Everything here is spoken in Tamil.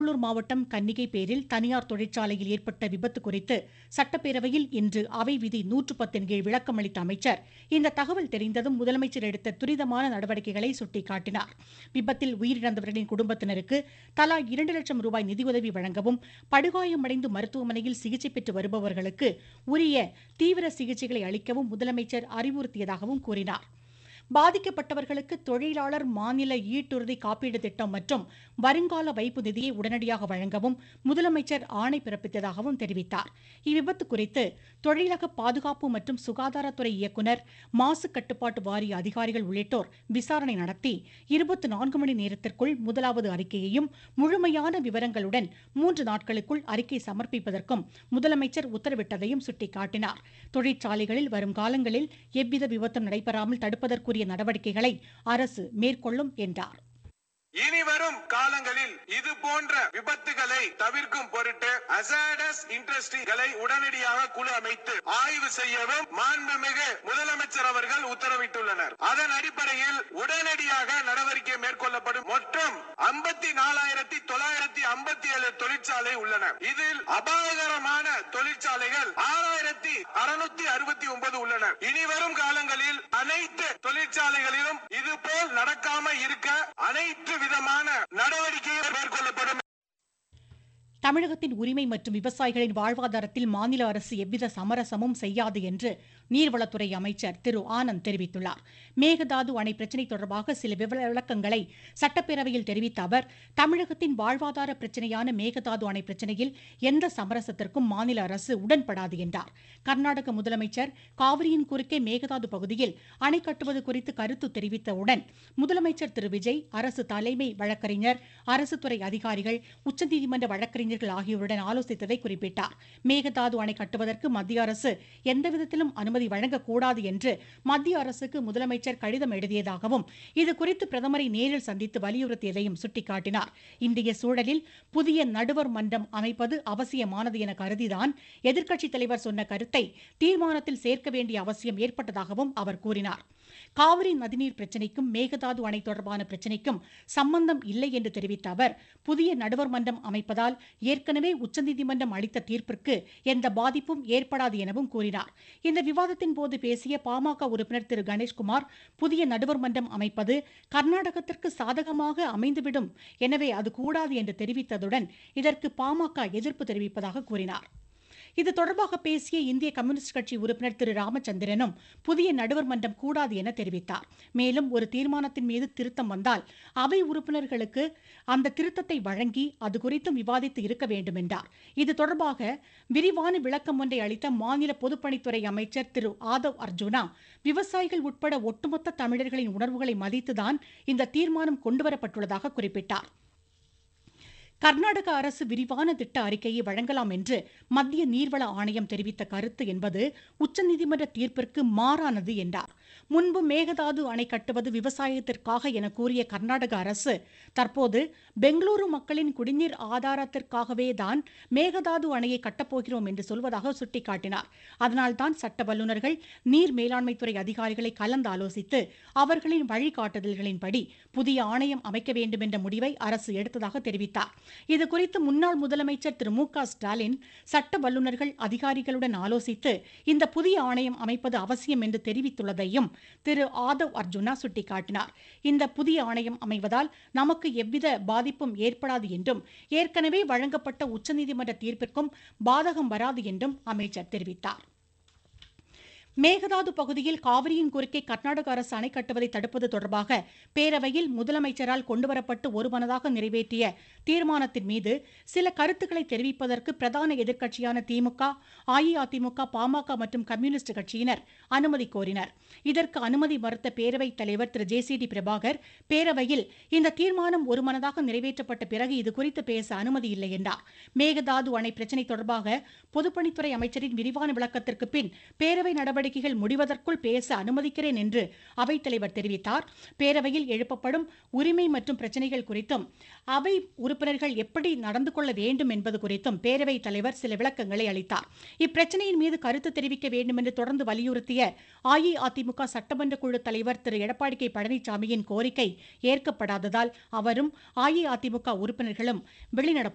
பெரம்பலூர் மாவட்டம் கன்னிகை பேரில் தனியார் தொழிற்சாலையில் ஏற்பட்ட விபத்து குறித்து சட்டப்பேரவையில் இன்று அவை விதி நூற்று பத்தின் கீழ் விளக்கமளித்த அமைச்சர் இந்த தகவல் தெரிந்ததும் முதலமைச்சர் எடுத்த துரிதமான நடவடிக்கைகளை சுட்டிக்காட்டினார் விபத்தில் உயிரிழந்தவர்களின் குடும்பத்தினருக்கு தலா இரண்டு லட்சம் ரூபாய் நிதியுதவி வழங்கவும் படுகாயமடைந்து மருத்துவமனையில் சிகிச்சை பெற்று வருபவர்களுக்கு உரிய தீவிர சிகிச்சைகளை அளிக்கவும் முதலமைச்சர் அறிவுறுத்தியதாகவும் கூறினார் பாதிக்கப்பட்டவர்களுக்கு தொழிலாளர் மாநில ஈட்டுறுதி காப்பீடு திட்டம் மற்றும் வருங்கால வைப்பு நிதியை உடனடியாக வழங்கவும் முதலமைச்சர் ஆணை பிறப்பித்ததாகவும் தெரிவித்தார் இவ்விபத்து குறித்து தொழிலக பாதுகாப்பு மற்றும் சுகாதாரத்துறை இயக்குநர் மாசு கட்டுப்பாட்டு வாரிய அதிகாரிகள் உள்ளிட்டோர் விசாரணை நடத்தி இருபத்தி நான்கு மணி நேரத்திற்குள் முதலாவது அறிக்கையையும் முழுமையான விவரங்களுடன் மூன்று நாட்களுக்குள் அறிக்கை சமர்ப்பிப்பதற்கும் முதலமைச்சர் உத்தரவிட்டதையும் சுட்டிக்காட்டினார் தொழிற்சாலைகளில் வரும் காலங்களில் எவ்வித விபத்தும் நடைபெறாமல் தடுப்பதற்குரிய நடவடிக்கைகளை அரசு மேற்கொள்ளும் என்றார் இனி வரும் காலங்களில் இது போன்ற விபத்துகளை தவிர்க்கும் பொருட்டு அசாடஸ் இண்டஸ்ட்ரிகளை உடனடியாக குழு அமைத்து ஆய்வு செய்யவும் மாண்புமிகு முதலமைச்சர் அவர்கள் உத்தரவிட்டுள்ளனர் அதன் அடிப்படையில் உடனடியாக நடவடிக்கை மேற்கொள்ளப்படும் மொத்தம் ஐம்பத்தி நாலாயிரத்தி தொள்ளாயிரத்தி ஐம்பத்தி ஏழு தொழிற்சாலை உள்ளன இதில் அபாயகரமான தொழிற்சாலைகள் ஆறாயிரத்தி அறுநூத்தி அறுபத்தி ஒன்பது உள்ளன இனி வரும் காலங்களில் அனைத்து தொழிற்சாலைகளிலும் இது போல் நடக்காம இருக்க அனைத்து விதமான நடவடிக்கைகள் மேற்கொள்ளப்படும் தமிழகத்தின் உரிமை மற்றும் விவசாயிகளின் வாழ்வாதாரத்தில் மாநில அரசு எவ்வித சமரசமும் செய்யாது என்று நீர்வளத்துறை அமைச்சர் திரு ஆனந்த் தெரிவித்துள்ளார் மேகதாது அணை பிரச்சினை தொடர்பாக சில விளக்கங்களை சட்டப்பேரவையில் தெரிவித்த அவர் தமிழகத்தின் வாழ்வாதார பிரச்சினையான மேகதாது அணை பிரச்சினையில் எந்த சமரசத்திற்கும் மாநில அரசு உடன்படாது என்றார் கர்நாடக முதலமைச்சர் காவிரியின் குறுக்கே மேகதாது பகுதியில் அணை கட்டுவது குறித்து கருத்து தெரிவித்தவுடன் முதலமைச்சர் திரு விஜய் அரசு தலைமை வழக்கறிஞர் அரசு துறை அதிகாரிகள் உச்சநீதிமன்ற வழக்கறிஞர்கள் ஆகியோருடன் ஆலோசித்ததை குறிப்பிட்டார் மேகதாது அணை கட்டுவதற்கு மத்திய அரசு எந்தவிதத்திலும் அனுமதி வழங்கக்கூடாது என்று மத்திய அரசுக்கு முதலமைச்சர் கடிதம் எழுதியதாகவும் இதுகுறித்து பிரதமரை நேரில் சந்தித்து வலியுறுத்தியதையும் சுட்டிக்காட்டினார் இந்திய சூழலில் புதிய நடுவர் மன்றம் அமைப்பது அவசியமானது என கருதிதான் எதிர்க்கட்சித் தலைவர் சொன்ன கருத்தை தீர்மானத்தில் சேர்க்க வேண்டிய அவசியம் ஏற்பட்டதாகவும் அவர் கூறினார் காவிரி நதிநீர் பிரச்சினைக்கும் மேகதாது அணை தொடர்பான பிரச்சினைக்கும் சம்பந்தம் இல்லை என்று தெரிவித்த அவர் புதிய நடுவர் மன்றம் அமைப்பதால் ஏற்கனவே உச்சநீதிமன்றம் அளித்த தீர்ப்பிற்கு எந்த பாதிப்பும் ஏற்படாது எனவும் கூறினார் இந்த விவாதத்தின் போது பேசிய பாமக உறுப்பினர் திரு கணேஷ்குமார் புதிய நடுவர் மன்றம் அமைப்பது கர்நாடகத்திற்கு சாதகமாக அமைந்துவிடும் எனவே அது கூடாது என்று தெரிவித்ததுடன் இதற்கு பாமக எதிர்ப்பு தெரிவிப்பதாக கூறினார் இது தொடர்பாக பேசிய இந்திய கம்யூனிஸ்ட் கட்சி உறுப்பினர் திரு ராமச்சந்திரனும் புதிய நடுவர் மன்றம் கூடாது என தெரிவித்தார் மேலும் ஒரு தீர்மானத்தின் மீது திருத்தம் வந்தால் அவை உறுப்பினர்களுக்கு அந்த திருத்தத்தை வழங்கி அது குறித்தும் விவாதித்து இருக்க வேண்டும் என்றார் இது தொடர்பாக விரிவான விளக்கம் ஒன்றை அளித்த மாநில பொதுப்பணித்துறை அமைச்சர் திரு ஆதவ் அர்ஜுனா விவசாயிகள் உட்பட ஒட்டுமொத்த தமிழர்களின் உணர்வுகளை மதித்துதான் இந்த தீர்மானம் கொண்டுவரப்பட்டுள்ளதாக குறிப்பிட்டார் கர்நாடக அரசு விரிவான திட்ட அறிக்கையை வழங்கலாம் என்று மத்திய நீர்வள ஆணையம் தெரிவித்த கருத்து என்பது உச்சநீதிமன்ற தீர்ப்பிற்கு மாறானது என்றார் முன்பு மேகதாது அணை கட்டுவது விவசாயத்திற்காக என கூறிய கர்நாடக அரசு தற்போது பெங்களூரு மக்களின் குடிநீர் ஆதாரத்திற்காகவே தான் மேகதாது அணையை கட்டப்போகிறோம் என்று சொல்வதாக சுட்டிக்காட்டினார் அதனால்தான் சட்ட வல்லுநர்கள் நீர் மேலாண்மைத்துறை அதிகாரிகளை கலந்து ஆலோசித்து அவர்களின் வழிகாட்டுதல்களின்படி புதிய ஆணையம் அமைக்க வேண்டும் என்ற முடிவை அரசு எடுத்ததாக தெரிவித்தார் இதுகுறித்து முன்னாள் முதலமைச்சர் திரு மு க ஸ்டாலின் சட்ட வல்லுநர்கள் அதிகாரிகளுடன் ஆலோசித்து இந்த புதிய ஆணையம் அமைப்பது அவசியம் என்று தெரிவித்துள்ளதையும் திரு ஆதவ் அர்ஜுனா சுட்டிக்காட்டினார் இந்த புதிய ஆணையம் அமைவதால் நமக்கு எவ்வித பாதிப்பும் ஏற்படாது என்றும் ஏற்கனவே வழங்கப்பட்ட உச்சநீதிமன்ற தீர்ப்பிற்கும் பாதகம் வராது என்றும் அமைச்சர் தெரிவித்தார் மேகதாது பகுதியில் காவிரியின் குறுக்கே கர்நாடக அரசு அணை கட்டுவதை தடுப்பது தொடர்பாக பேரவையில் முதலமைச்சரால் கொண்டுவரப்பட்டு ஒருமனதாக நிறைவேற்றிய தீர்மானத்தின் மீது சில கருத்துக்களை தெரிவிப்பதற்கு பிரதான எதிர்க்கட்சியான திமுக அஇஅதிமுக பாமக மற்றும் கம்யூனிஸ்ட் கட்சியினர் அனுமதி கோரினர் இதற்கு அனுமதி மறுத்த பேரவைத் தலைவர் Thiru J C D Prabhakar பேரவையில் இந்த தீர்மானம் ஒருமனதாக நிறைவேற்றப்பட்ட பிறகு இதுகுறித்து பேச அனுமதி இல்லை என்றார் மேகதாது அணை பிரச்சினை தொடர்பாக பொதுப்பணித்துறை அமைச்சரின் விரிவான விளக்கத்திற்கு பின் பேரவை நடவடிக்கை நடவடிக்கைகள் முடிவதற்குள் பேச அனுமதிக்கிறேன் என்று அவைத்தலைவர் தெரிவித்தார் பேரவையில் எழுப்பப்படும் உரிமை மற்றும் பிரச்சனைகள் குறித்தும் அவை உறுப்பினர்கள் எப்படி நடந்து கொள்ள வேண்டும் என்பது குறித்தும் பேரவைத் தலைவர் சில விளக்கங்களை அளித்தார் இப்பிரச்சனையின் மீது கருத்து தெரிவிக்க வேண்டும் என்று தொடர்ந்து வலியுறுத்திய அஇஅதிமுக சட்டமன்ற குழு தலைவர் திரு எடப்பாடி கே பழனிசாமியின் கோரிக்கை ஏற்கப்படாததால் அவரும் அஇஅதிமுக உறுப்பினர்களும் வெளிநடப்பு